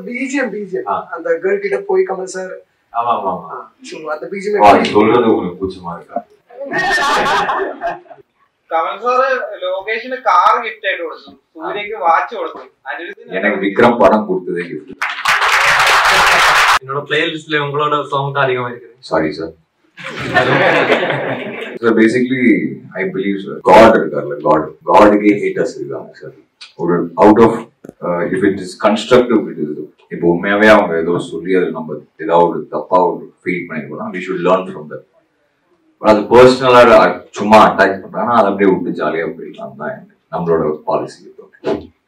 BGM BGM ஆ. அந்த girl கிட்ட போய் கமல் சார் ஆமா ஆமா ஆமா அந்த ஓ, பிஜிஎம் அது சொல்றது உங்களுக்கு கூச்சமா இருக்கா കമൽ സാറ് ലോകേഷിന് കാർ ഗിഫ്റ്റ് ആയിട്ട് കൊടുത്തു സൂര്യക്ക് വാച്ച് കൊടുത്തു അനിരുദ്ധിന് எனக்கு விக்ரம் படம் கொடுத்ததே கிஃப்ட் என்னோட பிளேலிஸ்ட்ல உங்களோட சாங் தான் அதிகமா இருக்குது sorry sir sir basically I believe sir god இருக்கார்ல காட் காடுக்கே ஹேட்டர்ஸ் இருக்காங்க சார் ஒரு out of if it is constructive criticism இப்போ உண்மையாவே அவங்க ஏதோ சொல்லி அது நம்ம ஏதாவது தப்பா ஒரு ஃபீல் பண்ணிருக்கோம் we should learn from that அது பர்சனலா சும்மா அட்டாக் பண்றாங்கன்னா அதை அப்படியே விட்டு ஜாலியா போயிடலாம் தான் நம்மளோட பாலிசி